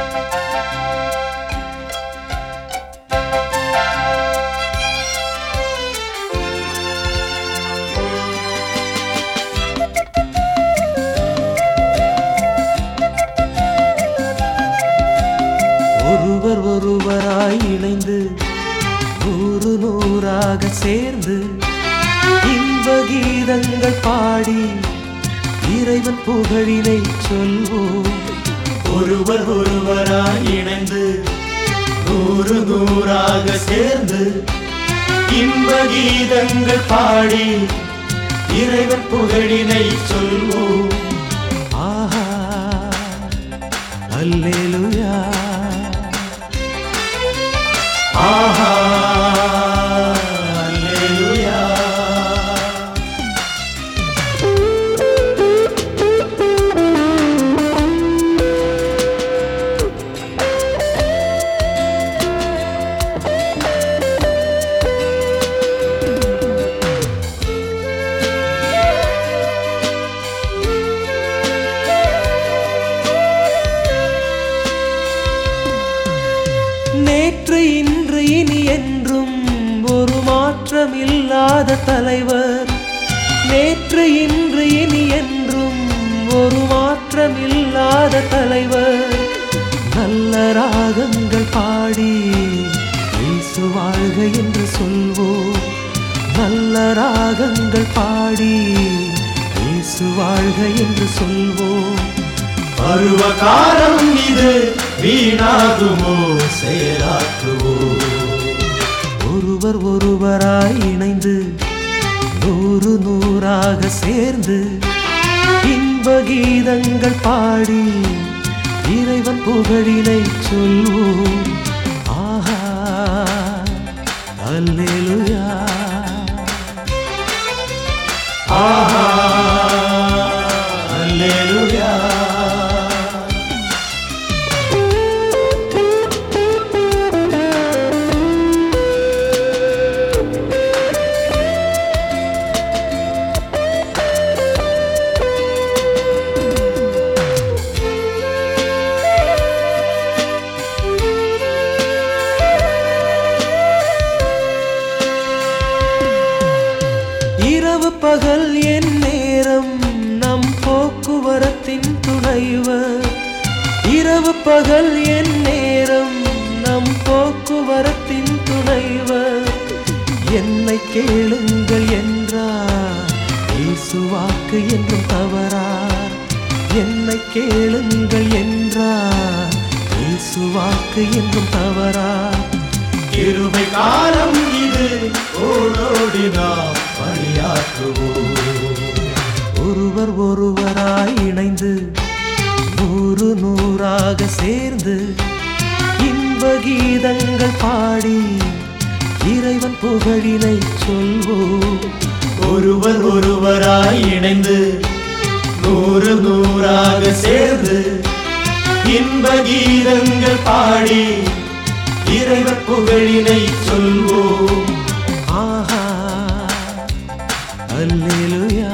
ஒருவர் ஒருவராய் இணைந்து நூறு நூறாக சேர்ந்து இன்ப கீதங்கள் பாடி இறைவன் புகழினை சொல்வோம் ஒருவர் ஒருவராய் இணைந்து நூறு நூறாக சேர்ந்து இன்ப கீதங்கள் பாடி இறைவன் புகழினை சொல்வோம் ஆஹா அல்லேலுயா ஆஹா அல்லேலூயா நேற்று இன்று இனி என்றும் ஒரு மாற்றமில்லாத தலைவர் நேற்று இன்று இனி என்றும் ஒரு மாற்றமில்லாத தலைவர் நல்ல ராகங்கள் பாடி இயேசு வாழ்க என்று சொல்வோம் நல்ல ராகங்கள் பாடி இயேசு வாழ்க என்று சொல்வோம் பருவ காலம் இது வீணாகுமோ செயலாக்குவோ ஒருவர் ஒருவராய் இணைந்து நூறு நூறாக சேர்ந்து இன்ப கீதங்கள் பாடி இறைவன் புகழினை சொல்வோம் ஆஹா அல்லேலுயா ஆஹா அல்லேலூயா இரவு பகல் என் நேரம் நம் போக்குவரத்தின் துணைவர் இரவு பகல் என் நேரம் நம் போக்குவரத்தின் துணைவர் என்னை கேளுங்கள் என்றார் இயேசு வாக்கு என்றும் தவறார் என்னை கேளுங்கள் என்றார் இயேசு வாக்கு என்றும் தவறார் கிருபை காலம் இது ஓடோடி நாம் பணியாற்றுவோம் ஒருவர் ஒருவராய் இணைந்து நூறு நூறாக சேர்ந்து இன்ப கீதங்கள் பாடி இறைவன் புகழினை சொல்வோம் ஒருவர் ஒருவராய் இணைந்து நூறு நூறாக சேர்ந்து இன்ப கீதங்கள் பாடி இறைவர் புகழினை சொல்வோம் ஆஹா அல்லேலுயா